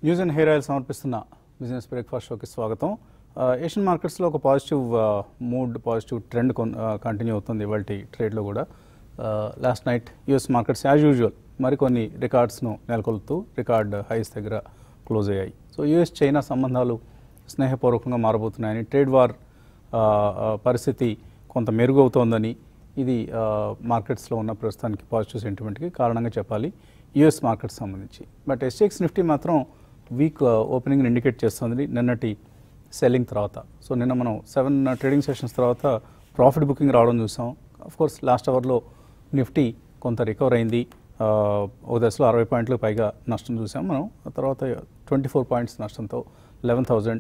News and hair oil సమర్పిస్తున్న business breakfast షోకి స్వాగతం ఆ, ఏషియన్ మార్కెట్స్లో ఒక పాజిటివ్ ఆ, మూడ్ పాజిటివ్ ట్రెండ్ కంటిన్యూ అవుతుంది ఇవాళ ట్రేడ్లో కూడా ఆ, last night US markets as usual మరికొన్ని రికార్డ్స్ను నెలకొల్పుతూ రికార్డ్ హైస్ దగ్గర క్లోజ్ అయ్యాయి సో యూఎస్ చైనా సంబంధాలు స్నేహపూర్వకంగా మారబోతున్నాయని ట్రేడ్ వార్ ఆ, ఆ, పరిస్థితి కొంత మెరుగవుతోందని ఇది ఆ, మార్కెట్స్లో ఉన్న ప్రస్తుతానికి పాజిటివ్ సెంటిమెంట్కి కారణంగా చెప్పాలి యూఎస్ మార్కెట్స్ సంబంధించి బట్ ఎస్ఎక్స్ నిఫ్టీ మాత్రం వీక్ ఓపెనింగ్ ఇండికేట్ చేస్తుంది నిన్నటి సెల్లింగ్ తర్వాత సో నిన్న మనం సెవెన్ ట్రేడింగ్ సెషన్స్ తర్వాత ప్రాఫిట్ బుకింగ్ రావడం చూసాం అఫ్ కోర్స్ లాస్ట్ అవర్లో నిఫ్టీ కొంత రికవర్ అయింది ఆ, ఒక దశలో అరవై పాయింట్లు పైగా నష్టం చూసాం మనం ఆ తర్వాత ట్వంటీ ఫోర్ పాయింట్స్ నష్టంతో eleven thousand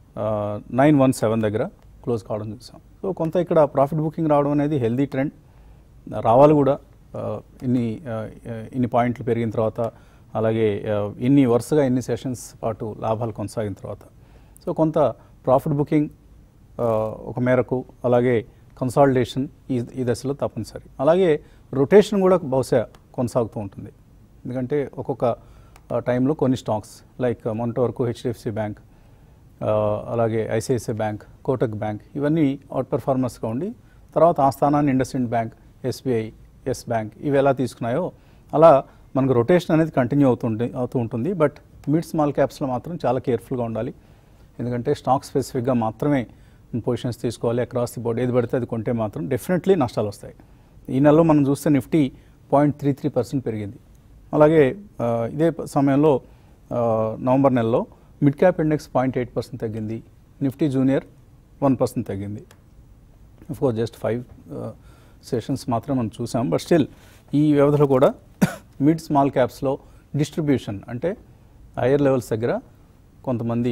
nine one seven దగ్గర క్లోజ్ కావడం చూసాం సో కొంత ఇక్కడ ప్రాఫిట్ బుకింగ్ రావడం అనేది హెల్దీ ట్రెండ్ రావాలి కూడా ఆ, ఇన్ని ఆ, ఇన్ని పాయింట్లు పెరిగిన తర్వాత అలాగే ఆ, ఇన్ని వరుసగా ఇన్ని సెషన్స్ పాటు లాభాలు కొనసాగిన తర్వాత సో కొంత ప్రాఫిట్ బుకింగ్ ఆ, ఒక మేరకు అలాగే కన్సాలిడేషన్ ఈ ఈ దశలో తప్పనిసరి అలాగే రొటేషన్ కూడా బహుశా కొనసాగుతూ ఉంటుంది ఎందుకంటే ఒక్కొక్క ఆ, టైంలో కొన్ని స్టాక్స్ లైక్ మొన్నటి వరకు హెచ్డిఎఫ్సి బ్యాంక్ ఆ, అలాగే ఐసిఐసిఐ బ్యాంక్ కోటక్ బ్యాంక్ ఇవన్నీ అవుట్ పెర్ఫార్మర్స్గా ఉండి తర్వాత ఆ స్థానాన్ని IndusInd bank SBI yes bank ఇవి ఎలా తీసుకున్నాయో అలా మనకు రొటేషన్ అనేది కంటిన్యూ అవుతుంటే అవుతూ ఉంటుంది బట్ మిడ్ స్మాల్ క్యాప్స్లో మాత్రం చాలా కేర్ఫుల్గా ఉండాలి ఎందుకంటే స్టాక్ స్పెసిఫిక్గా మాత్రమే పొజిషన్స్ తీసుకోవాలి అక్రాస్ ది బోర్డ్ ఏది పడితే అది కొంటే మాత్రం డెఫినెట్లీ నష్టాలు వస్తాయి ఈ నెలలో మనం చూస్తే Nifty point three three percent పెరిగింది అలాగే ఆ, ఇదే ప- సమయంలో ఆ, నవంబర్ నెలలో mid cap index point eight percent తగ్గింది నిఫ్టీ జూనియర్ వన్ పర్సెంట్ తగ్గింది కోర్స్ జస్ట్ ఫైవ్ సెషన్స్ మాత్రమే మనం చూసాం బట్ స్టిల్ ఈ వ్యవధిలో కూడా మిడ్ స్మాల్ క్యాప్స్లో డిస్ట్రిబ్యూషన్ అంటే హైయర్ లెవెల్స్ దగ్గర కొంతమంది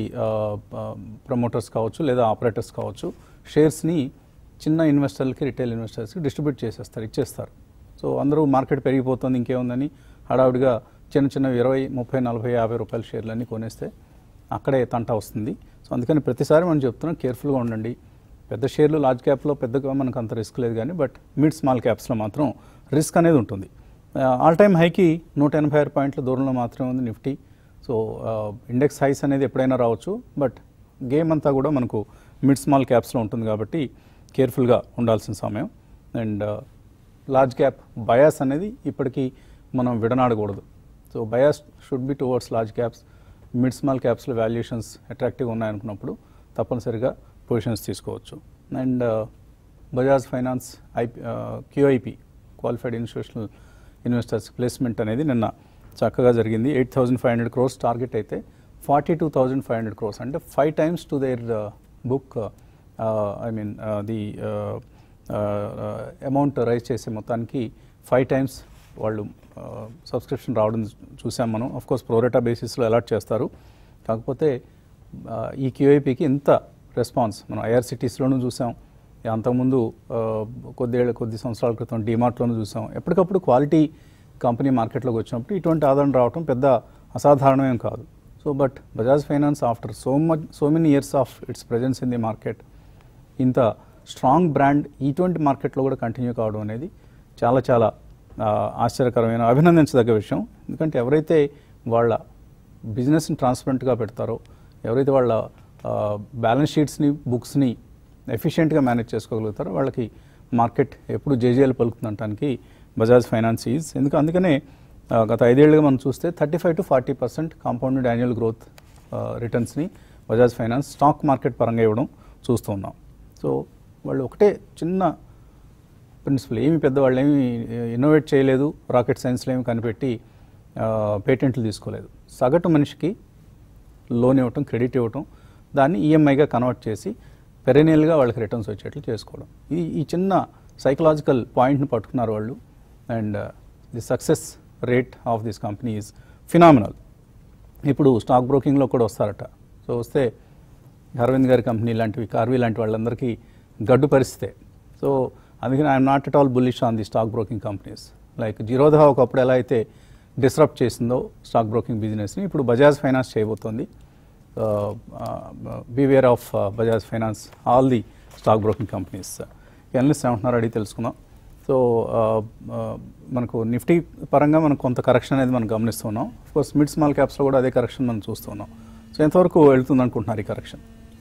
ప్రమోటర్స్ కావచ్చు లేదా ఆపరేటర్స్ కావచ్చు షేర్స్ని చిన్న ఇన్వెస్టర్లకి రిటైల్ ఇన్వెస్టర్స్కి డిస్ట్రిబ్యూట్ చేసేస్తారు ఇచ్చేస్తారు సో అందరూ మార్కెట్ పెరిగిపోతుంది ఇంకేముందని హడావుడిగా చిన్న చిన్న ఇరవై ముప్పై నలభై యాభై రూపాయల షేర్లన్నీ కొనేస్తే అక్కడే తంట వస్తుంది సో అందుకని ప్రతిసారి మనం చెప్తున్నాం కేర్ఫుల్గా ఉండండి పెద్ద షేర్లు లార్జ్ క్యాప్లో పెద్దగా మనకు అంత రిస్క్ లేదు కానీ బట్ మిడ్ స్మాల్ క్యాప్స్లో మాత్రం రిస్క్ అనేది ఉంటుంది ఆల్ టైమ్ హైకి నూట ఎనభై ఆరు పాయింట్ల దూరంలో మాత్రమే ఉంది నిఫ్టీ సో ఇండెక్స్ హైస్ అనేది ఎప్పుడైనా రావచ్చు బట్ గేమ్ అంతా కూడా మనకు మిడ్ స్మాల్ క్యాప్స్లో ఉంటుంది కాబట్టి కేర్ఫుల్గా ఉండాల్సిన సమయం అండ్ లార్జ్ క్యాప్ బయాస్ అనేది ఇప్పటికీ మనం విడనాడకూడదు so bias should be towards large caps mid small క్యాప్స్లో వాల్యుయేషన్స్ అట్రాక్టివ్గా ఉన్నాయనుకున్నప్పుడు తప్పనిసరిగా పొజిషన్స్ తీసుకోవచ్చు and Bajaj finance IP QIP qualified institutional investors placement అనేది నిన్న చక్కగా జరిగింది eight thousand five hundred crores target అయితే forty two thousand five hundred crores అంటే five times to their book I mean the amount raise చేసే మొత్తానికి ఫైవ్ టైమ్స్ వాళ్ళు సబ్స్క్రిప్షన్ రావడం చూసాం మనం అఫ్ కోర్స్ ప్రోరేటా బేసిస్లో అలాట్ చేస్తారు కాకపోతే ఆ, ఈ క్యూఐపికి ఇంత రెస్పాన్స్ మనం ఐఆర్సిటీస్లోనూ చూసాం అంతకుముందు ఆ, కొద్దేళ్ళ కొద్ది సంవత్సరాల క్రితం డిమార్ట్లోనూ చూసాం ఎప్పటికప్పుడు క్వాలిటీ కంపెనీ మార్కెట్లోకి వచ్చినప్పుడు ఇటువంటి ఆదరణ రావడం పెద్ద అసాధారణమేం కాదు so but Bajaj finance after so much so many years of its presence in the market ఇంత స్ట్రాంగ్ బ్రాండ్ ఇటువంటి మార్కెట్లో కూడా కంటిన్యూ కావడం అనేది చాలా చాలా ఆ, ఆశ్చర్యకరమైన అభినందించదగ్గ విషయం ఎందుకంటే ఎవరైతే వాళ్ళ బిజినెస్ని ట్రాన్స్పరెంట్గా పెడతారో ఎవరైతే వాళ్ళ బ్యాలెన్స్ షీట్స్ని బుక్స్ని ఎఫిషియెంట్గా మేనేజ్ చేసుకోగలుగుతారో వాళ్ళకి మార్కెట్ ఎప్పుడు జేజేలు పలుకుతుండటానికి బజాజ్ ఫైనాన్స్ ఈజ్ ఎందుకు అందుకనే ఆ, గత ఐదేళ్లుగా మనం చూస్తే thirty five to forty percent compounded annual growth రిటర్న్స్ని బజాజ్ ఫైనాన్స్ స్టాక్ మార్కెట్ పరంగా ఇవ్వడం చూస్తూ ఉన్నాం సో వాళ్ళు ఒకటే చిన్న ప్రిన్సిపల్ ఏమి పెద్దవాళ్ళు ఏమి ఇన్నోవేట్ చేయలేదు రాకెట్ సైన్స్లో ఏమి కనిపెట్టి ఆ, పేటెంట్లు తీసుకోలేదు సగటు మనిషికి లోన్ ఇవ్వటం క్రెడిట్ ఇవ్వటం దాన్ని ఈఎంఐగా కన్వర్ట్ చేసి పెరెనియల్గా వాళ్ళకి రిటర్న్స్ వచ్చేట్లు చేసుకోవడం ఈ ఈ చిన్న సైకలాజికల్ పాయింట్ని పట్టుకున్నారు వాళ్ళు and the success rate of this company is phenomenal ఇప్పుడు స్టాక్ బ్రోకింగ్లో కూడా వస్తారట సో వస్తే అరవింద్ గారి కంపెనీ లాంటివి కార్వీ లాంటి వాళ్ళందరికీ గడ్డు పరిస్థితే సో అందుకని I'm not at all bullish on the stock broking companies like Zerodha ఒకప్పుడు ఎలా అయితే డిస్రప్ట్ చేసిందో స్టాక్ బ్రోకింగ్ బిజినెస్ని ఇప్పుడు బజాజ్ ఫైనాన్స్ చేయబోతోంది beware of Bajaj finance all the stock broking companies analyst ఏమంటున్నారు అడిగి తెలుసుకుందాం సో ఆ, ఆ, మనకు నిఫ్టీ పరంగా మనకు కొంత కరెక్షన్ అనేది మనం గమనిస్తున్నాం కోర్స్ మిడ్ స్మాల్ క్యాప్స్లో కూడా అదే కరెక్షన్ మనం చూస్తున్నాం సో ఎంతవరకు వెళ్తుంది అనుకుంటున్నారు ఈ correction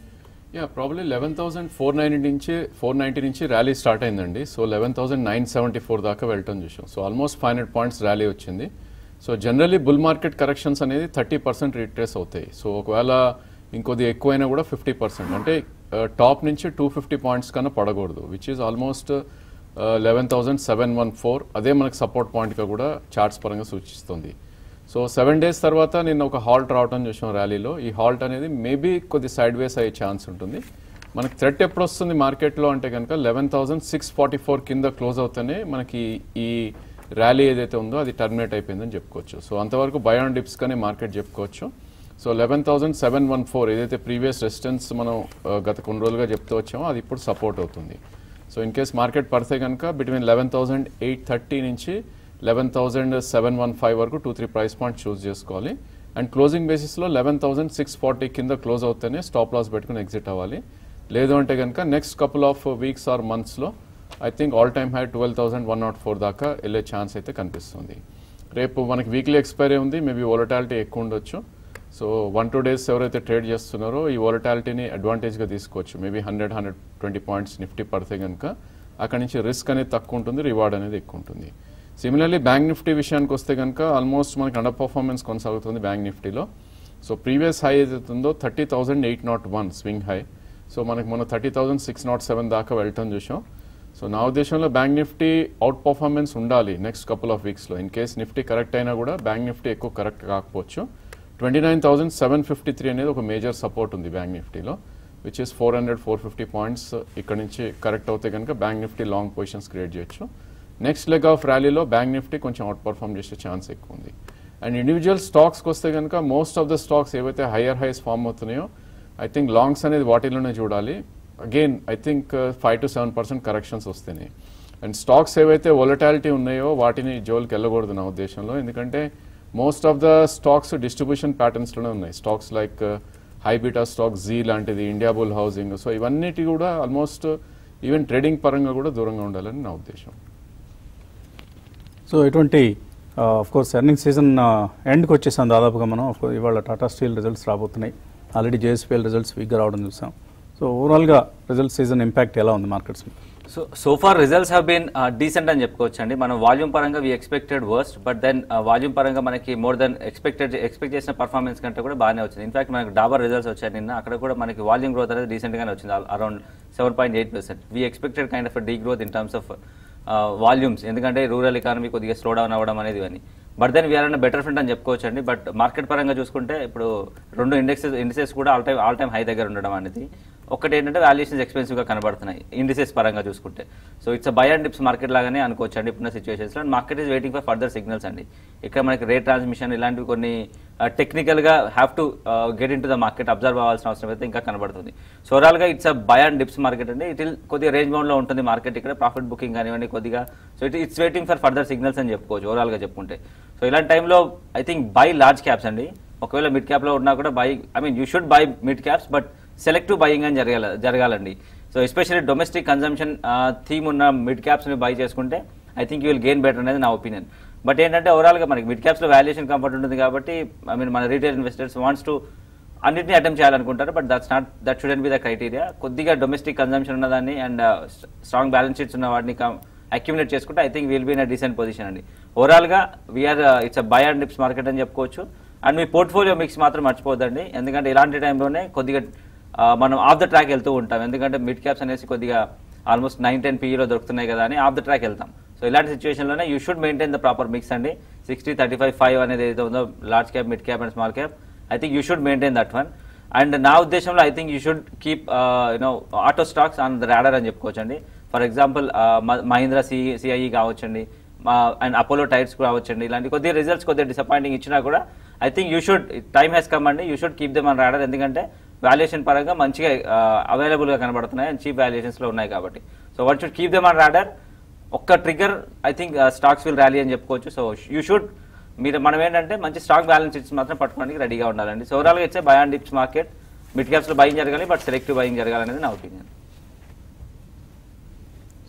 yeah probably eleven thousand four ninety నుంచి ఫోర్ నైంటీ నుంచి ర్యాలీ స్టార్ట్ అయిందండి so eleven thousand nine seventy four దాకా వెళ్ళటం చూసాం so almost five hundred points rally వచ్చింది so generally bull market corrections అనేది థర్టీ పర్సెంట్ రిట్రేస్ అవుతాయి so ఒకవేళ ఇంకొద్ది ఎక్కువైనా కూడా ఫిఫ్టీ పర్సెంట్ అంటే టాప్ నుంచి టూ ఫిఫ్టీ పాయింట్స్ కన్నా పడకూడదు which is almost eleven thousand seven one four అదే మనకి సపోర్ట్ పాయింట్గా కూడా చార్ట్స్ పరంగా సూచిస్తుంది సో సెవెన్ డేస్ తర్వాత నిన్న ఒక హాల్ట్ రావటం చూసాం ర్యాలీలో ఈ హాల్ట్ అనేది మేబీ కొద్ది సైడ్ వేస్ అయ్యే ఛాన్స్ ఉంటుంది మనకి థ్రెట్ ఎప్పుడు వస్తుంది మార్కెట్లో అంటే కనుక eleven thousand six forty four కింద క్లోజ్ అవుతూనే మనకి ఈ ర్యాలీ ఏదైతే ఉందో అది టర్మినేట్ అయిపోయిందని చెప్పుకోవచ్చు సో అంతవరకు బయాన్ డిప్స్ కానీ మార్కెట్ చెప్పుకోవచ్చు so eleven thousand seven one four ఏదైతే ప్రీవియస్ రెసిస్టెన్స్ మనం ఆ, గత కొన్ని రోజులుగా చెప్తూ వచ్చామో అది ఇప్పుడు సపోర్ట్ అవుతుంది సో ఇన్ కేస్ మార్కెట్ పడితే కనుక between eleven thousand eight thirty నుంచి eleven thousand seven one five వరకు two three price point choose చేసుకోవాలి అండ్ క్లోజింగ్ బేసిస్లో లెవెన్ థౌసండ్ సిక్స్ ఫార్టీ కింద క్లోజ్ అవుతేనే స్టాప్ లాస్ పెట్టుకుని ఎగ్జిట్ అవ్వాలి లేదు అంటే కనుక next couple of weeks or మంత్స్లో I think all time high twelve thousand one nought four దాకా వెళ్ళే ఛాన్స్ అయితే కనిపిస్తుంది రేపు మనకి వీక్లీ ఎక్స్పైరీ ఉంది మేబీ వోలటాలిటీ ఎక్కువ ఉండొచ్చు సో వన్ టూ డేస్ ఎవరైతే ట్రేడ్ చేస్తున్నారో ఈ వోలటాలిటీని అడ్వాంటేజ్గా తీసుకోవచ్చు maybe hundred hundred twenty points Nifty పడితే కనుక అక్కడి నుంచి రిస్క్ అనేది తక్కువ ఉంటుంది రివార్డ్ అనేది ఎక్కువ ఉంటుంది సిమిలర్లీ బ్యాంక్ నిఫ్టీ విషయానికి వస్తే కనుక ఆల్మోస్ట్ మనకి అండర్ పర్ఫార్మెన్స్ కొనసాగుతుంది బ్యాంక్ నిఫ్టీలో సో ప్రీవియస్ హై ఏదైతే ఉందో thirty thousand eight nought one swing high so మనకి మొన్న thirty thousand six nought seven దాకా వెళ్ళటం చూసాం సో నా ఉద్దేశంలో బ్యాంక్ నిఫ్టీ అవుట్ పర్ఫార్మెన్స్ ఉండాలి నెక్స్ట్ కపుల్ ఆఫ్ వీక్స్లో ఇన్ కేస్ నిఫ్టీ కరెక్ట్ అయినా కూడా బ్యాంక్ నిఫ్టీ ఎక్కువ కరెక్ట్ కాకపోవచ్చు twenty nine thousand seven fifty three అనేది ఒక మేజర్ సపోర్ట్ ఉంది బ్యాంక్ నిఫ్టీలో which is four hundred four fifty points ఇక్కడ నుంచి కరెక్ట్ అవుతే కనుక bank Nifty long positions create చేయొచ్చు నెక్స్ట్ లెగ్ ఆఫ్ ర్యాలీలో బ్యాంక్ నిఫ్టీ కొంచెం అవుట్ పర్ఫామ్ చేసే ఛాన్స్ ఎక్కువ ఉంది అండ్ ఇండివిజువల్ స్టాక్స్కి వస్తే కనుక మోస్ట్ ఆఫ్ ద స్టాక్స్ ఏవైతే హయ్యర్ హైస్ ఫామ్ అవుతున్నాయో ఐ థింక్ లాంగ్స్ అనేది వాటిలోనే చూడాలి again I think five to seven percent corrections వస్తున్నాయి అండ్ స్టాక్స్ ఏవైతే వొలటాలిటీ ఉన్నాయో వాటిని జోలికి వెళ్ళకూడదు నా ఉద్దేశంలో ఎందుకంటే most of the stocks distribution ప్యాటర్న్స్లోనే ఉన్నాయి stocks like high beta stock Zee లాంటిది ఇండియా బుల్ హౌసింగ్ సో ఇవన్నిటి కూడా ఆల్మోస్ట్ ఈవెన్ ట్రేడింగ్ పరంగా కూడా దూరంగా ఉండాలని నా ఉద్దేశం సో ఎటువంటి ఆఫ్ కోర్స్ ఎర్నింగ్ సీజన్ ఎండ్కి వచ్చేసాం దాదాపుగా మనం of course ఇవాళ టాటా స్టీల్ రిజల్ట్స్ రాబోతున్నాయి ఆల్రెడీ జేఎస్పీఎల్ రిజల్ట్స్ వీక్గా రావడం చూసాం సో ఓవరాల్గా రిజల్ట్ సీజన్ ఇంపాక్ట్ ఎలా ఉంది markets so so far results have been decent అని చెప్పుకోవచ్చు అండి మనం వాల్యూమ్ పరంగా we expected worst but then volume పరంగా మనకి మోర్ దెన్ ఎక్స్పెక్టెడ్ ఎక్స్పెక్ట్ చేసిన పర్ఫార్మెన్స్ కంటే కూడా బాగానే వచ్చింది ఇన్ఫాక్ట్ మనకి డాబర్ రిజల్ట్స్ వచ్చాయి నిన్న అక్కడ కూడా మనకి వాల్యూమ్ గ్రోత్ అనేది డీసెంట్గానే వచ్చింది around seven point eight percent we expected kind of de growth in terms of volumes ఎందుకంటే రూరల్ ఎకానమీ కొద్దిగా స్లో డౌన్ అవ్వడం అనేది అని but then we're on a better front అని చెప్పుకోవచ్చు అండి బట్ మార్కెట్ పరంగా చూసుకుంటే ఇప్పుడు రెండు ఇండెక్సెస్ ఇండిసెస్ కూడా all time all time high దగ్గర ఉండడం అనేది ఒకటి ఏంటంటే వాల్యుయేషన్స్ ఎక్స్పెన్సివ్గా కనబడుతున్నాయి ఇండిసెస్ పరంగా చూసుకుంటే so it's buy and dips market లాగానే అనుకోవచ్చు అండి ఇప్పుడున్న సిచ్యువేషన్స్లో and market is waiting for further signals అండి ఇక్కడ మనకి రేట్ ట్రాన్స్మిషన్ ఇలాంటివి కొన్ని టెక్నికల్గా have to get in to the market observe అవ్వాల్సిన అవసరం అయితే ఇంకా కనబడుతుంది సో ఓవరాల్గా it's uh buy and dips market అండి ఇట్ కొద్దిగా రేంజ్ బౌండ్లో ఉంటుంది మార్కెట్ ఇక్కడ ప్రాఫిట్ బుకింగ్ కానివ్వండి కొద్దిగా so it it's waiting for further signals అని చెప్పుకోవచ్చు ఓవరాల్గా చెప్పుకుంటే సో ఇలాంటి టైంలో I think buy large caps అండి ఒకవేళ మిడ్ క్యాప్లో ఉన్నా కూడా buy I mean you should buy mid caps but selective buying అని జరగాల జరగాలండి so especially domestic consumption theme ఉన్న మిడ్ క్యాప్స్ని బై చేసుకుంటే I think you will gain better అనేది నా ఒపీనియన్ బట్ ఏంటంటే ఓవరాల్గా మనకి మిడ్ క్యాప్స్లో వాల్యుయేషన్ కంఫర్ట్ ఉంటుంది కాబట్టి ఐ మీన్ మన రీటైల్ ఇన్వెస్టర్స్ వాంట్స్ టు అన్నింటినీ అటెంప్ట్ చేయాలనుకుంటారు but that's not that shouldn't be the criteria కొద్దిగా డొమెస్టిక్ కన్సంప్షన్ ఉన్నదాన్ని అండ్ స్ట్రాంగ్ బ్యాలెన్స్ షీట్స్ ఉన్న వాటిని అక్యుములేట్ చేసుకుంటే I think will be in decent position అండి ఓవరాల్గా we're it's uh buy and dips market అని చెప్పుకోవచ్చు అండ్ మీ పోర్ట్ఫోలియో మిక్స్ మాత్రం మర్చిపోద్దండి ఎందుకంటే ఇలాంటి టైంలోనే కొద్దిగా ఆ, మనం ఆఫ్ ద ట్రాక్ వెళ్తూ ఉంటాం ఎందుకంటే మిడ్ క్యాప్స్ అనేసి కొద్దిగా ఆల్మోస్ట్ నైన్ టెన్ పీఈలో దొరుకుతున్నాయి కదా అని ఆఫ్ ద ట్రాక్ వెళ్తాం సో ఇలాంటి సిచ్యువేషన్లోనే you should maintain the proper mix అండి సిక్స్టీ థర్టీ ఫైవ్ ఫైవ్ అనేది ఏదైతే ఉందో large cap mid cap and small cap I think you should maintain that one and నా ఉద్దేశంలో I think you should keep you know auto stocks on the radar అని చెప్పుకోవచ్చండి for example Mahindra C CIE కావచ్చండి and Apollo tyres కూడా అవ్వచ్చండి ఇలాంటి కొద్దిగా results కొద్దిగా డిసప్పాయింటింగ్ ఇచ్చినా కూడా I think you should time has come అండి you should keep them on radar ఎందుకంటే వాల్యుయేషన్ పరంగా మంచిగా అవైలబుల్గా కనబడుతున్నాయి అండ్ చీప్ వాల్యుయేషన్స్లో ఉన్నాయి కాబట్టి so one should keep them on radar ఒక్క trigger I think stocks will rally అని చెప్పుకోవచ్చు సో యూ షుడ్ మీరు మనం ఏంటంటే మంచి స్టాక్ బ్యాలెన్స్ షీట్స్ మాత్రం పట్టుకోవడానికి రెడీగా ఉండాలండి సో ఓవరాల్గా ఇచ్చే buy and dips market mid క్యాప్స్లో బయింగ్ జరగాలి బట్ సెలెక్టివ్ బయింగ్ జరగాలనేది నా ఒపీనియన్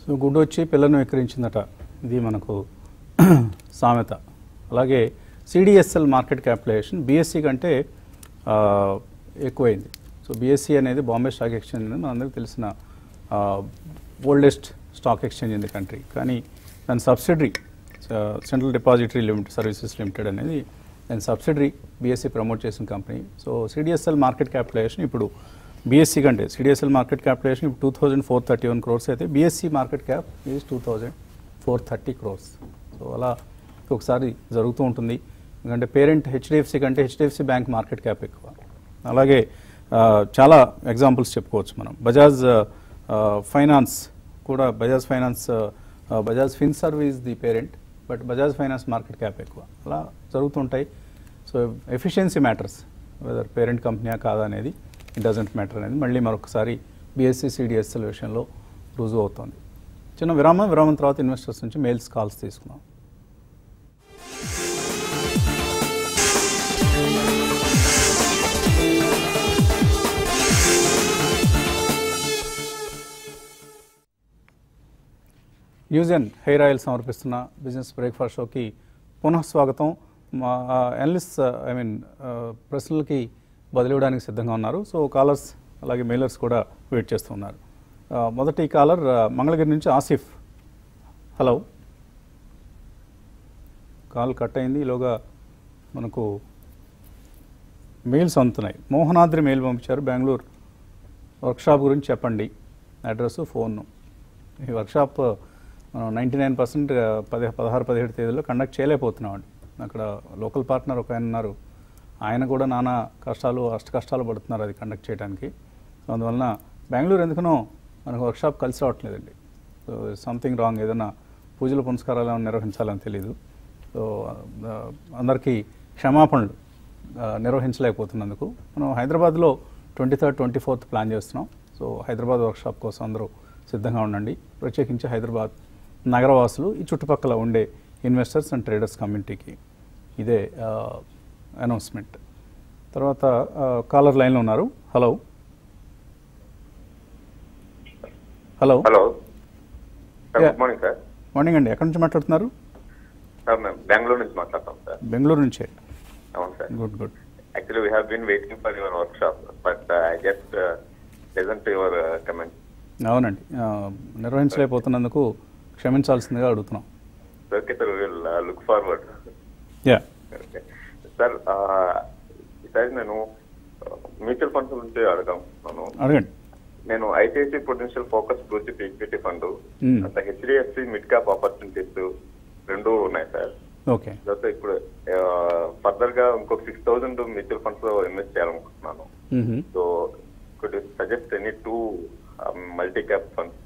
సో గుడ్డు వచ్చి పిల్లను విక్రయించిందట ఇది మనకు సామెత అలాగే సిడిఎస్ఎల్ మార్కెట్ క్యాపిటలైజేషన్ బీఎస్సీ కంటే ఆ, ఎక్కువైంది సో బీఎస్సీ అనేది బాంబే స్టాక్ ఎక్స్చేంజ్ అనేది మనందరికీ తెలిసిన oldest stock exchange in the country కానీ దాని subsidiary central depository limited services limited అనేది దాని సబ్సిడరీ బీఎస్సీ ప్రమోట్ చేసిన company so CDSL market capitalization ఇప్పుడు బీఎస్సీ కంటే సిడిఎస్ఎల్ మార్కెట్ క్యాపిటలైజేషన్ ఇప్పుడు two thousand four thirty one crores అయితే BSE market cap is two thousand four thirty crores so అలా ఒకసారి జరుగుతూ ఉంటుంది ఎందుకంటే పేరెంట్ హెచ్డిఎఫ్సి కంటే హెచ్డిఎఫ్సి బ్యాంక్ మార్కెట్ క్యాప్ ఎక్కువ అలాగే ఆ, చాలా ఎగ్జాంపుల్స్ చెప్పుకోవచ్చు మనం బజాజ్ ఆ, ఫైనాన్స్ కూడా బజాజ్ ఫైనాన్స్ ఆ, Bajaj fin service the parent but Bajaj finance market cap ఎక్కువ అలా జరుగుతుంటాయి so efficiency matters whether parent కంపెనీయా కాదా అనేది ఇట్ డజంట్ మ్యాటర్ అనేది మళ్ళీ మరొకసారి బీఎస్సీ సిడిఎస్ఎల్ విషయంలో రుజువు అవుతుంది చిన్న విరామం విరామం తర్వాత ఇన్వెస్టర్స్ నుంచి మెయిల్స్ కాల్స్ తీసుకున్నాం యూజ్ అండ్ హెయిర్ ఆయిల్ సమర్పిస్తున్న బిజినెస్ బ్రేక్ఫాస్ట్ షోకి పునః స్వాగతం మా అనలిస్ట్ ఐ మీన్ ప్రశ్నలకి బదిలివ్వడానికి సిద్ధంగా ఉన్నారు సో కాలర్స్ అలాగే మెయిలర్స్ కూడా వెయిట్ చేస్తున్నారు ఆ, మొదటి కాలర్ ఆ, మంగళగిరి నుంచి ఆసిఫ్ హలో కాల్ కట్ అయింది ఈలోగా మనకు మెయిల్స్ అందుతున్నాయి మోహనాద్రి మెయిల్ పంపించారు బెంగళూరు వర్క్షాప్ గురించి చెప్పండి అడ్రస్ ఫోన్ ఈ వర్క్షాప్ మనం నైంటీ నైన్ పర్సెంట్ పది పదహారు పదిహేడు తేదీలో కండక్ట్ చేయలేకపోతున్నామండి అక్కడ లోకల్ పార్ట్నర్ ఒక ఆయన ఉన్నారు ఆయన కూడా నానా కష్టాలు అష్ట కష్టాలు పడుతున్నారు అది కండక్ట్ చేయడానికి సో అందువలన బెంగళూరు ఎందుకనో మనకు వర్క్షాప్ కలిసి రావట్లేదండి సో సంథింగ్ రాంగ్ ఏదైనా పూజలు పునస్కారాలు ఏమైనా నిర్వహించాలని తెలియదు సో ఆ, అందరికీ క్షమాపణలు ఆ, నిర్వహించలేకపోతున్నందుకు మనం హైదరాబాద్లో twenty third twenty fourth plan చేస్తున్నాం సో హైదరాబాద్ వర్క్షాప్ కోసం అందరూ సిద్ధంగా ఉండండి ప్రత్యేకించి హైదరాబాద్ నగరవాసులు ఈ చుట్టుపక్కల ఉండే ఇన్వెస్టర్స్ అండ్ ట్రేడర్స్ కమ్యూనిటీకి ఇదే అనౌన్స్మెంట్ తర్వాత కాలర్ లైన్లో ఉన్నారు hello hello hello sir Yeah. Good morning sir morning అండి ఎక్కడి నుంచి మాట్లాడుతున్నారు సార్ మేము బెంగళూరు నుంచి మాట్లాడతాం సార్ బెంగళూరు నుంచే అవును sir good good actually we have been waiting for your workshop but I just present your comment అవునండి ఆ, నిర్వహించలేకపోతున్నందుకు క్షమించాల్సిందిగా అడుగుతున్నాం okay sir will look forward yeah okay sir ఈసారి నేను మ్యూచువల్ ఫండ్స్ గురించి అడగాను అడగండి నేను ICICI potential focus blue chip equity fund Hmm. అంత హెచ్డిఎఫ్సి మిడ్ క్యాప్ ఆపర్చునిటీస్ రెండు ఉన్నాయి సార్ ఓకే తర్వాత ఇప్పుడు ఫర్దర్ గా ఇంకొక సిక్స్ థౌసండ్ మ్యూచువల్ ఫండ్స్ లో ఇన్వెస్ట్ చేయాలనుకుంటున్నాను hmm. So could suggest any two multi cap funds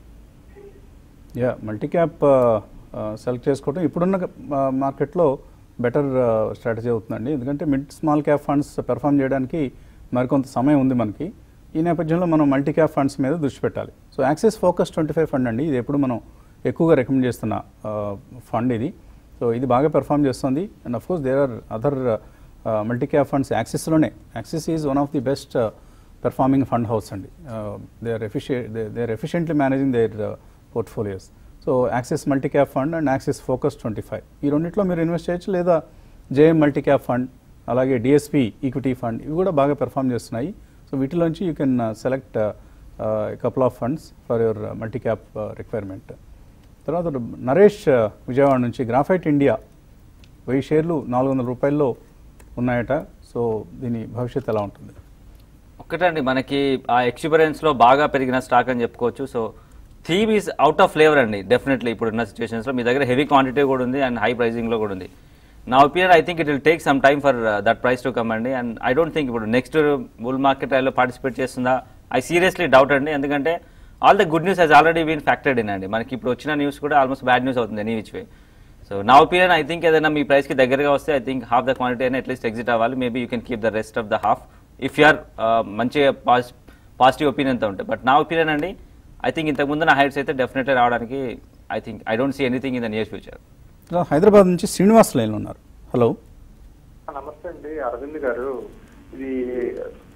yeah multi cap select చేసుకోవడం ఇప్పుడున్న ఆ, మార్కెట్లో బెటర్ స్ట్రాటజీ అవుతుందండి ఎందుకంటే mid small cap funds perform చేయడానికి మరికొంత సమయం ఉంది మనకి ఈ నేపథ్యంలో మనం మల్టీ క్యాప్ ఫండ్స్ మీద దృష్టి పెట్టాలి so Axis focus twenty five fund అండి ఇది ఎప్పుడు మనం ఎక్కువగా రికమెండ్ చేస్తున్న ఫండ్ ఇది సో ఇది బాగా పెర్ఫామ్ చేస్తుంది and of course there are other multi cap funds యాక్సిస్లోనే Axis is one of the best performing fund house అండి they are efficient they are efficiently managing their portfolios so Axis multi cap fund and Axis focus twenty five ఈ రెండిట్లో మీరు invest చేయొచ్చు లేదా JM multi cap fund అలాగే DSP equity fund ఇవి కూడా బాగా పెర్ఫామ్ చేస్తున్నాయి సో వీటిలోంచి you can select couple of funds for your multi cap requirement తర్వాత నరేష్ uh, విజయవాడ నుంచి గ్రాఫైట్ ఇండియా వెయ్యి షేర్లు నాలుగు వందల రూపాయల్లో ఉన్నాయట సో దీని భవిష్యత్తు ఎలా ఉంటుంది ఒక్కటండి మనకి ఆ ఎక్స్పీరియన్స్ లో బాగా పెరిగిన స్టాక్ అని చెప్పుకోవచ్చు so theme is out of flavour అండి డెఫినెట్లీ ఇప్పుడు ఉన్న సిచ్యువేషన్స్ లో మీ దగ్గర హెవీ క్వాంటిటీ కూడా ఉంది అండ్ హై ప్రైసింగ్ లో కూడా ఉంది నా opinion I think it will take some time for that price to come అండి అండ్ ఐ డోంట్ థింక్ ఇప్పుడు నెక్స్ట్ బుల్ మార్కెట్ లో పార్టిసిపేట్ చేస్తుందా ఐ సీరియస్లీ డౌట్ అండి ఎందుకంటే all the good news has already been factored in అండి మనకి ఇప్పుడు వచ్చిన న్యూస్ కూడా ఆల్మోస్ట్ బ్యాడ్ న్యూస్ అవుతుంది ఎనీ విచ్ వే సో నా ఒపీనియన్ ఐ థింక్ ఏదైనా మీ ప్రైస్కి దగ్గరగా వస్తే I think half the quantity అయినా అట్లీస్ట్ ఎగ్జిట్ అవ్వాలి maybe you can keep the rest of the half if you're మంచిగా పాజిటివ్ ఒపీనియన్తో ఉంటాయి బట్ నా ఒపీనియన్ అండి ఐ థింక్ ఇంతకు ముందు నా హైట్స్ అయితే డెఫినెట్లీ రావడానికి I think I don't see anything in the near future తర్వాత హైదరాబాద్ నుంచి శ్రీనివాస్ లైన్లో ఉన్నారు హలో నమస్తే అండి అరవింద్ గారు ఇది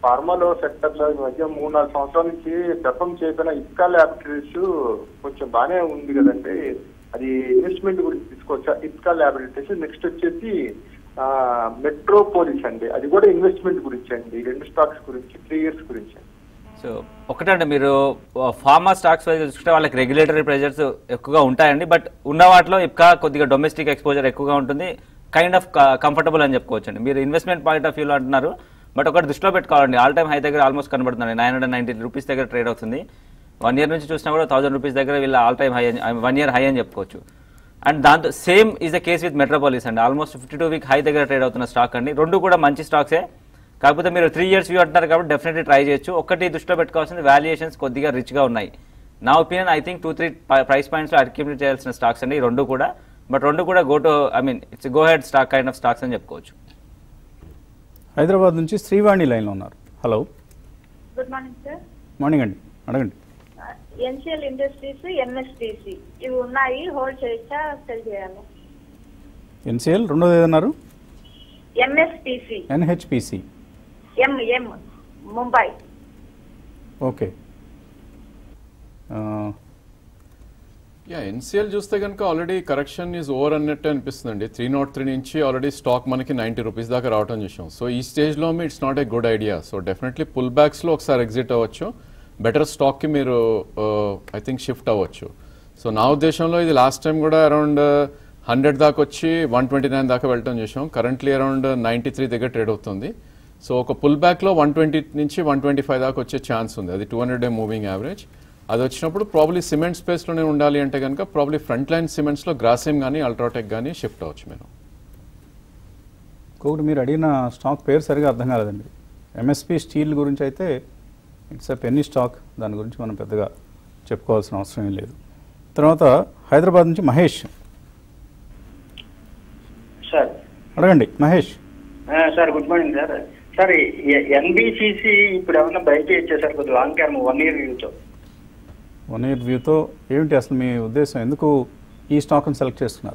ఫార్మాలో సెక్టర్ లో ఈ మధ్య మూడు నాలుగు సంవత్సరాల నుంచి పెర్ఫామ్ చేయకపోయినా ఇస్కా ల్యాబొరేటరీస్ కొంచెం బాగానే ఉంది కదండి అది ఇన్వెస్ట్మెంట్ గురించి తీసుకోవచ్చా ఇస్కా ల్యాబొరేటరీస్ నెక్స్ట్ వచ్చేసి మెట్రోపోలిస్ అండి అది కూడా ఇన్వెస్ట్మెంట్ గురించి అండి ఈ రెండు స్టాక్స్ గురించి త్రీ ఇయర్స్ గురించి అండి సో ఒకటండి మీరు ఫార్మా స్టాక్స్ వైజ్ చూసుకుంటే వాళ్ళకి రెగ్యులేటరీ ప్రెజర్స్ ఎక్కువగా ఉంటాయండి బట్ ఉన్న వాటిలో ఇంకా కొద్దిగా డొమెస్టిక్ ఎక్స్పోజర్ ఎక్కువగా ఉంటుంది కైండ్ ఆఫ్ కంఫర్టబుల్ అని చెప్పుకోవచ్చండి మీరు ఇన్వెస్ట్మెంట్ పాయింట్ ఆఫ్ వ్యూలో అంటున్నారు బట్ ఒకటి దృష్టిలో పెట్టుకోవాలండి ఆల్ టైమ్ హై దగ్గర ఆల్మోస్ట్ కనబడుతుంది నైన్ హండ్రెడ్ నైన్టీ రూపీస్ దగ్గర ట్రేడ్ అవుతుంది వన్ ఇయర్ నుంచి చూసినా కూడా థౌసండ్ రూపీస్ దగ్గర వీళ్ళ all time high one year high అని చెప్పుకోవచ్చు అండ్ దాంతో same is the case with Metropolis అండి almost fifty two week high దగ్గర ట్రేడ్ అవుతున్న స్టాక్ అండి రెండు కూడా మంచి స్టాక్సే కాకపోతే మీరు త్రీ ఇయర్స్ వ్యూ అంటున్నారు కాబట్టి డెఫినెట్లీ ట్రై చేయొచ్చు ఒకటి దృష్టిలో పెట్టుకోవాల్సింది వాల్యుయేషన్స్ కొద్దిగా రిచ్గా ఉన్నాయి నా opinion I think two three price పాయింట్స్లో అక్యుమిలేట్ చేయాల్సిన స్టాక్స్ అండి ఈ రెండు కూడా బట్ రెండు కూడా go to I mean it's go head stock kind of stocks అని చెప్పుకోవచ్చు హైదరాబాద్ నుంచి శ్రీవాణి లైన్లో ఉన్నారు hello good morning sir morning అండి అడగండి ఎన్సిఎల్ ఇండస్ట్రీస్ ఎంఎస్టీసీ ఇవి ఉన్నాయి హోల్డ్ చేయొచ్చా సెల్ చేయాలి ఎన్సిఎల్ రెండోది ఏదన్నారు MSTC NHPC M M Mumbai okay yeah NCL చూస్తే కనుక ఆల్రెడీ కరెక్షన్ ఈజ్ ఓవర్ అన్నట్టు అనిపిస్తుందండి త్రీ నాట్ త్రీ నుంచి ఆల్రెడీ స్టాక్ మనకి నైంటీ రూపీస్ దాకా రావడం చూసాం సో ఈ స్టేజ్లో it's not a good idea so definitely pull బ్యాక్స్లో ఒకసారి ఎగ్జిట్ అవ్వచ్చు బెటర్ స్టాక్కి మీరు ఐ థింక్ షిఫ్ట్ అవ్వచ్చు సో నా ఉద్దేశంలో ఇది లాస్ట్ టైం కూడా అరౌండ్ హండ్రెడ్ దాకా వచ్చి వన్ ట్వంటీ నైన్ దాకా వెళ్ళటం చూసాం కరెంట్లీ అరౌండ్ నైంటీ త్రీ దగ్గర ట్రేడ్ అవుతుంది సో ఒక పుల్ బ్యాక్లో వన్ ట్వంటీ నుంచి వన్ ట్వంటీ ఫైవ్ దాకా వచ్చే ఛాన్స్ ఉంది అది two hundred day moving average అది వచ్చినప్పుడు ప్రాబ్లీ సిమెంట్ స్పేస్లోనే ఉండాలి అంటే కనుక ప్రాబ్లీ ఫ్రంట్ లైన్ సిమెంట్స్లో గ్రాసిమ్ కానీ అల్ట్రాటెక్ కానీ షిఫ్ట్ అవ్వచ్చు మీరు ఇంకొకటి మీరు అడిగిన స్టాక్ పేరు సరిగా అర్థం కాలేదండి ఎంఎస్పి స్టీల్ గురించి అయితే ఇట్స్ ఎ పెన్నీ స్టాక్ దాని గురించి మనం పెద్దగా చెప్పుకోవాల్సిన అవసరం ఏం లేదు తర్వాత హైదరాబాద్ నుంచి మహేష్ సార్ అడగండి మహేష్ ఆ, sir good morning sir sir NBCC ఇప్పుడు ఏమన్నా బయట ఇచ్చేసారు కొద్దిగా లాంగ్ టర్మ్ వన్ ఇయర్ వ్యూతో వన్ ఇయర్ వ్యూతో ఏమిటి అసలు మీ ఉద్దేశం ఎందుకు ఈ స్టాక్ని సెలెక్ట్ చేస్తున్నారు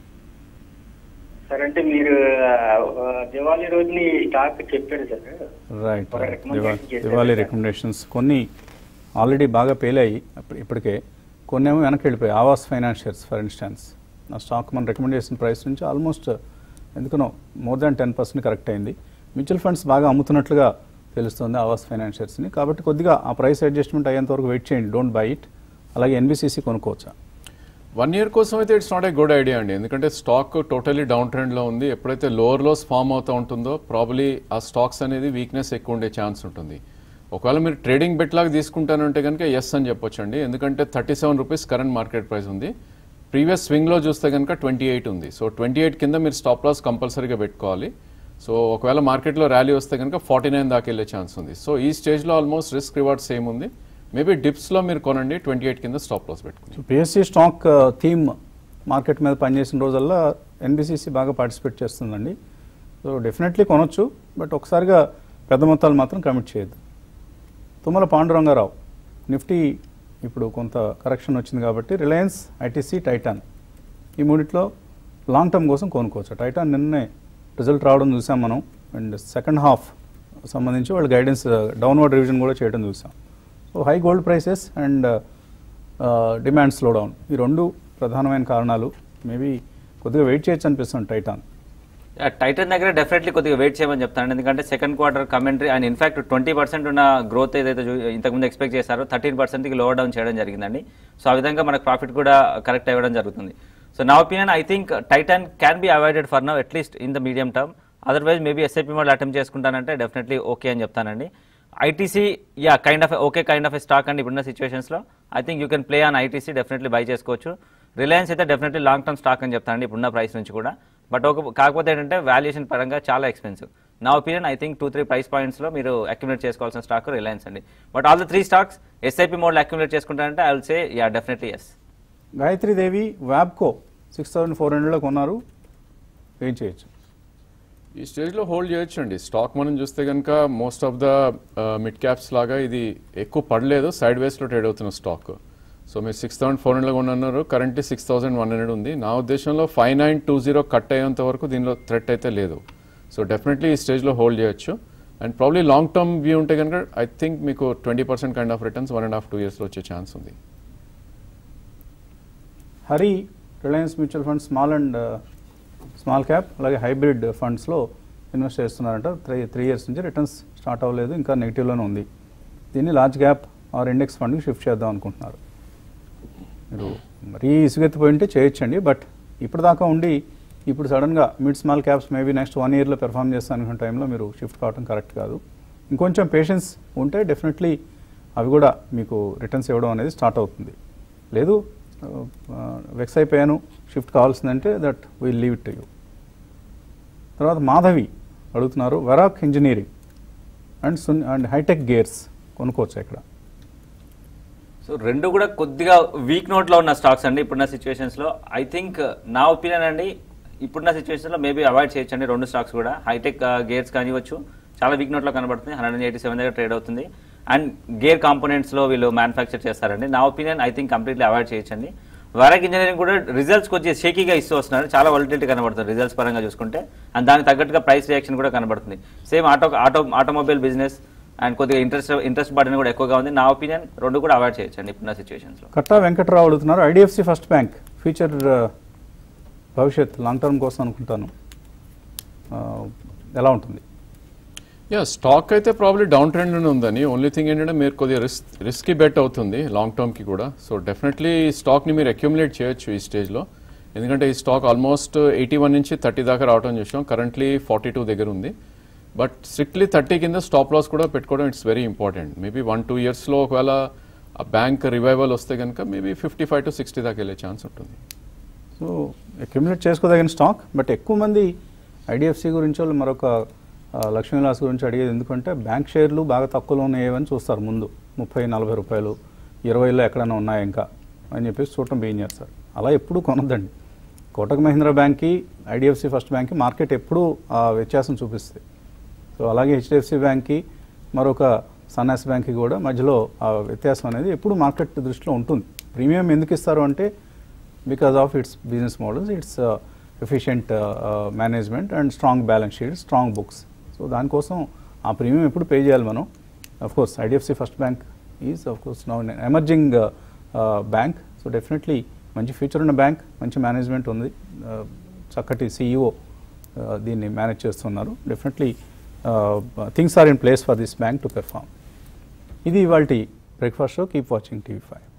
సార్ అంటే మీరు ఆ, ఆ, దివాళీ రోజుని స్టాక్ చెప్పారు సార్ రైట్ ఒక recommendation చేశారు దివాళీ కదా. రికమెండేషన్స్ కొన్ని ఆల్రెడీ బాగా పేలాయి అప్పుడు- ఇప్పటికే కొన్ని ఏమో వెనక్కి వెళ్ళిపోయాయి ఆవాస్ ఫైనాన్షియర్స్ ఫర్ ఇన్స్టాన్స్ నా స్టాక్ మన రికమెండేషన్ ప్రైస్ నుంచి ఆల్మోస్ట్ ఎందుకనో more than ten percent correct అయింది మ్యూచువల్ ఫండ్స్ బాగా అమ్ముతున్నట్లుగా తెలుస్తుంది ఆవాస్ ఫైనాన్షియర్స్ని కాబట్టి కొద్దిగా ఆ ప్రైస్ అడ్జస్ట్మెంట్ అయ్యేంత వరకు వెయిట్ చేయండి డోంట్ బై ఇట్ అలాగే ఎన్బిసిసి కొనుక్కోవచ్చా వన్ ఇయర్ కోసం అయితే it's not a good idea అండి ఎందుకంటే స్టాక్ టోటలీ డౌన్ ట్రెండ్లో ఉంది ఎప్పుడైతే లోవర్ లోస్ ఫామ్ అవుతూ ఉంటుందో ప్రాబ్లీ ఆ స్టాక్స్ అనేది వీక్నెస్ ఎక్కువ ఉండే ఛాన్స్ ఉంటుంది ఒకవేళ మీరు ట్రేడింగ్ బెట్ లాగా తీసుకుంటానంటే కనుక ఎస్ అని చెప్పొచ్చు అండి ఎందుకంటే thirty seven rupees current market price ఉంది ప్రీవియస్ స్వింగ్లో చూస్తే కనుక ట్వంటీ ఎయిట్ ఉంది సో ట్వంటీ ఎయిట్ కింద మీరు స్టాప్ లాస్ కంపల్సరీగా పెట్టుకోవాలి సో ఒకవేళ మార్కెట్లో ర్యాలీ వస్తే కనుక ఫార్టీ నైన్ దాకా వెళ్ళే ఛాన్స్ ఉంది సో ఈ స్టేజ్లో ఆల్మోస్ట్ రిస్క్ రివార్డ్ సేమ్ ఉంది మేబీ డిప్స్లో మీరు కొనండి ట్వంటీ ఎయిట్ కింద స్టాప్ లాస్ పెట్టుకుని so PSC stock theme market మీద పనిచేసిన రోజల్లా ఎన్బిసిసి బాగా పార్టిసిపేట్ చేస్తుందండి సో డెఫినెట్లీ కొనొచ్చు బట్ ఒకసారిగా పెద్ద మొత్తాలు మాత్రం కమిట్ చేయొద్దు తుమ్మల పాండురంగారావు నిఫ్టీ ఇప్పుడు కొంత కరెక్షన్ వచ్చింది కాబట్టి రిలయన్స్ ఐటీసీ టైటాన్ ఈ మూడిట్లో లాంగ్ టర్మ్ కోసం కొనుక్కోవచ్చు టైటాన్ నిన్నే రిజల్ట్ రావడం చూసాం మనం అండ్ సెకండ్ హాఫ్ సంబంధించి వాళ్ళు గైడెన్స్ డౌన్వర్డ్ రివిజన్ కూడా చేయడం చూసాం so high gold prices and demand slow down ఈ రెండు ప్రధానమైన కారణాలు మేబీ కొద్దిగా వెయిట్ చేయొచ్చు అనిపిస్తుంది టైటాన్ టైటన్ దగ్గర డెఫినెట్లీ కొద్దిగా వెయిట్ చేయమని చెప్తాను ఎందుకంటే second quarter commentary and in fact twenty percent ఉన్న గ్రోత్ ఏదైతే చూ- ఇంతకుముందు ఎక్స్పెక్ట్ చేశారో థర్టీన్ పర్సెంట్కి లోవర్ డౌన్ చేయడం జరిగిందండి సో ఆ విధంగా మనకు ప్రాఫిట్ కూడా కరెక్ట్ అవ్వడం జరుగుతుంది సో నా opinion I think Titan can be avoided for now at least in the medium term otherwise maybe SIP model attempt చేసుకుంటానంటే డెఫినెట్లీ ఓకే అని చెప్తానండి ITC yeah kind of okay kind of stock అండి ఇప్పుడున్న సిచ్యువేషన్స్లో I think you can play on ITC definitely buy చేసుకోవచ్చు Reliance అయితే definitely long term stock అని చెప్తానండి ఇప్పుడున్న ప్రైస్ నుంచి కూడా బట్ ఒక కాకపోతే ఏంటంటే వాల్యుయేషన్ పరంగా చాలా ఎక్స్పెన్సివ్ నా opinion I think two three price పాయింట్స్లో మీరు అక్యుములేట్ చేసుకోవాల్సిన స్టాక్ రిలయన్స్ అండి but all the three stocks SIP మోడ్లో అక్యుములేట్ చేసుకుంటారంటే I will say yeah definitely yes Gayatri Devi Wabco six thousand four హండ్రెడ్లో కొన్నారు ఏం చేయొచ్చు ఈ స్టేజ్లో హోల్డ్ చేయొచ్చు అండి స్టాక్ మనం చూస్తే కనుక most of the mid caps లాగా ఇది ఎక్కువ పడలేదు సైడ్ వేస్లో ట్రేడ్ అవుతున్న స్టాక్ సో మీరు సిక్స్ థౌసండ్ ఫోర్ హండ్రెడ్ కొన్నారు current six thousand one hundred ఉంది నా ఉద్దేశంలో five nine two zero cut అయ్యేంత వరకు దీనిలో థ్రెట్ అయితే లేదు సో డెఫినెట్లీ ఈ స్టేజ్లో హోల్డ్ చేయొచ్చు and probably long term view ఉంటే కనుక ఐ థింక్ మీకు twenty percent kind of returns one and half two ఇయర్స్లో వచ్చే ఛాన్స్ ఉంది Hari Reliance mutual fund small and small cap అలాగే హైబ్రిడ్ ఫండ్స్లో ఇన్వెస్ట్ చేస్తున్నారంట త్రీ త్రీ ఇయర్స్ నుంచి రిటర్న్స్ స్టార్ట్ అవ్వలేదు ఇంకా నెగిటివ్లోనే ఉంది దీన్ని లార్జ్ గ్యాప్ ఆర్ ఇండెక్స్ ఫండ్కి షిఫ్ట్ చేద్దాం అనుకుంటున్నారు మీరు మరీ ఇసుగెత్తిపోయి ఉంటే చేయొచ్చండి బట్ ఇప్పటిదాకా ఉండి ఇప్పుడు సడన్గా mid small caps maybe next one ఇయర్లో పెర్ఫామ్ చేస్తాను అనుకున్న టైంలో మీరు షిఫ్ట్ కావడం కరెక్ట్ కాదు ఇంకొంచెం పేషెన్స్ ఉంటే డెఫినెట్లీ అవి కూడా మీకు రిటర్న్స్ ఇవ్వడం అనేది స్టార్ట్ అవుతుంది లేదు వెక్స్ అయిపోయాను షిఫ్ట్ కావాల్సిందంటే that will leave it to you తర్వాత మాధవి అడుగుతున్నారు వెరాక్ ఇంజనీరింగ్ అండ్ సున్ అండ్ హైటెక్ గేర్స్ కొనుక్కోవచ్చు ఇక్కడ సో రెండు కూడా కొద్దిగా వీక్ నోట్లో ఉన్న స్టాక్స్ అండి ఇప్పుడున్న సిచ్యువేషన్స్లో ఐ థింక్ నా ఒపీనియన్ అండి ఇప్పుడున్న సిచ్యువేషన్లో మేబీ అవాయిడ్ చేయొచ్చండి రెండు స్టాక్స్ కూడా హైటెక్ గేర్స్ కానివ్వచ్చు చాలా వీక్ నోట్లో కనబడుతుంది హండ్రెడ్ ఎయిటీ సెవెన్ దగ్గర ట్రేడ్ అవుతుంది అండ్ గేర్ కాంపోనెంట్స్లో వీళ్ళు మ్యానుఫ్యాక్చర్ చేస్తారండి నా opinion I think completely avoid చేయొచ్చండి వరక్ ఇంజనీరింగ్ కూడా రిజల్ట్స్ కొంచెం షేకీగా ఇస్తూ వస్తున్నారు చాలా వాలిటిలిటీ కనబడుతుంది రిజల్ట్స్ పరంగా చూసుకుంటే అండ్ దానికి తగ్గట్టుగా ప్రైస్ రియాక్షన్ కూడా కనబడుతుంది same auto auto automobile business and కొద్దిగా ఇంట్రెస్ట్ ఇంట్రెస్ట్ బర్డన్ కూడా ఎక్కువగా ఉంది నా ఒపీనియన్ రెండు కూడా అవాయిడ్ చేయొచ్చండి ఇప్పుడున్న సిచ్యువేషన్స్లో కట్టా వెంకట్రావు అడుగుతున్నారు ఐడిఎఫ్సి ఫస్ట్ బ్యాంక్ ఫ్యూచర్ భవిష్యత్ లాంగ్ టర్మ్ కోసం అనుకుంటాను ఆ, ఎలా ఉంటుంది యా స్టాక్ అయితే ప్రాబ్లీ డౌన్ ట్రెండ్ ఉందని ఓన్లీ థింగ్ ఏంటంటే మీరు కొద్దిగా రిస్క్ రిస్కీ బెట్ అవుతుంది లాంగ్ టర్మ్కి కూడా సో డెఫినెట్లీ స్టాక్ని మీరు అక్యుములేట్ చేయొచ్చు ఈ స్టేజ్లో ఎందుకంటే ఈ స్టాక్ ఆల్మోస్ట్ ఎయిటీ వన్ నుంచి థర్టీ దాకా రావడం చూసాం కరెంట్లీ ఫార్టీ టూ దగ్గర ఉంది బట్ స్ట్రిక్ట్లీ థర్టీ కింద స్టాప్ లాస్ కూడా పెట్టుకోవడం it's very important maybe one two ఇయర్స్లో ఒకవేళ ఆ బ్యాంక్ రివైవల్ వస్తే కనుక maybe fifty five to sixty దాకా వెళ్ళే ఛాన్స్ ఉంటుంది సో అక్యుములేట్ చేసుకోదగిన స్టాక్ బట్ ఎక్కువ మంది ఐడిఎఫ్సి గురించి వాళ్ళు మరొక ఆ, లక్ష్మీ విలాస్ గురించి అడిగేది ఎందుకంటే బ్యాంక్ షేర్లు బాగా తక్కువలో ఉన్నాయేవని చూస్తారు ముందు ముప్పై నలభై రూపాయలు ఇరవైలో ఎక్కడైనా ఉన్నాయా ఇంకా అని చెప్పేసి చూడటం బిగిన్ చేస్తారు అలా ఎప్పుడూ కొనొద్దండి కోటక్ మహీంద్రా బ్యాంక్కి ఐడిఎఫ్సి ఫస్ట్ బ్యాంక్కి మార్కెట్ ఎప్పుడూ ఆ వ్యత్యాసం చూపిస్తుంది సో అలాగే హెచ్డిఎఫ్సి బ్యాంక్కి మరొక సన్నాస్ బ్యాంక్కి కూడా మధ్యలో ఆ వ్యత్యాసం అనేది ఎప్పుడు మార్కెట్ దృష్టిలో ఉంటుంది ప్రీమియం ఎందుకు ఇస్తారు అంటే because of its business models its efficient management and strong balance sheet strong books so దానికోసం ఆ ప్రీమియం ఎప్పుడు పే చేయాలి మనం of course IDFC first bank is of course now emerging bank so definitely మంచి future ఉన్న bank మంచి management ఉంది Uh, చక్కటి సిఇఓ దీన్ని మేనేజ్ చేస్తున్నారు definitely things are in place for this bank to perform ఇది ఇవాళ breakfast show keep watching TV five